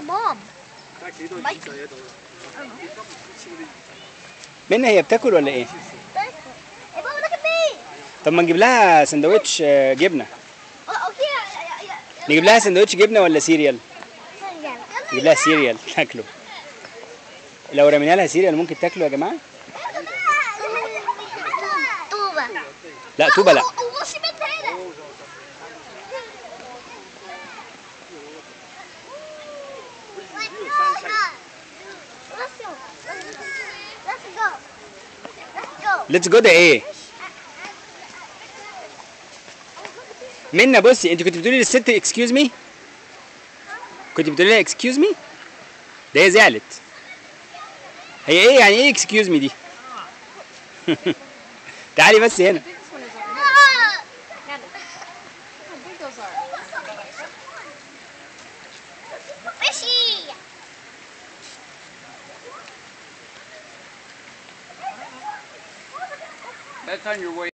mom. منى هي بتاكل ولا ايه Hey, Mama, look at me. طب ما نجيب لها سندوتش آه، جبنه Oh, oh here. Yeah, yeah, yeah. نجيب لها سندوتش جبنه ولا سيريال Yeah. نجيب لها سيريال تاكله لو رمينا لها سيريال ممكن تاكله يا جماعه طوبة لا طوبه لا وش بنتها Let's go. Let's go. ليتس جو ده ايه منى بصي انت كنت بتقولي للست اكسكيوز مي كنت بتقولي لها اكسكيوز مي ده هي زعلت هي ايه يعني ايه اكسكيوز مي دي تعالي بس هنا Fishy. That's on your way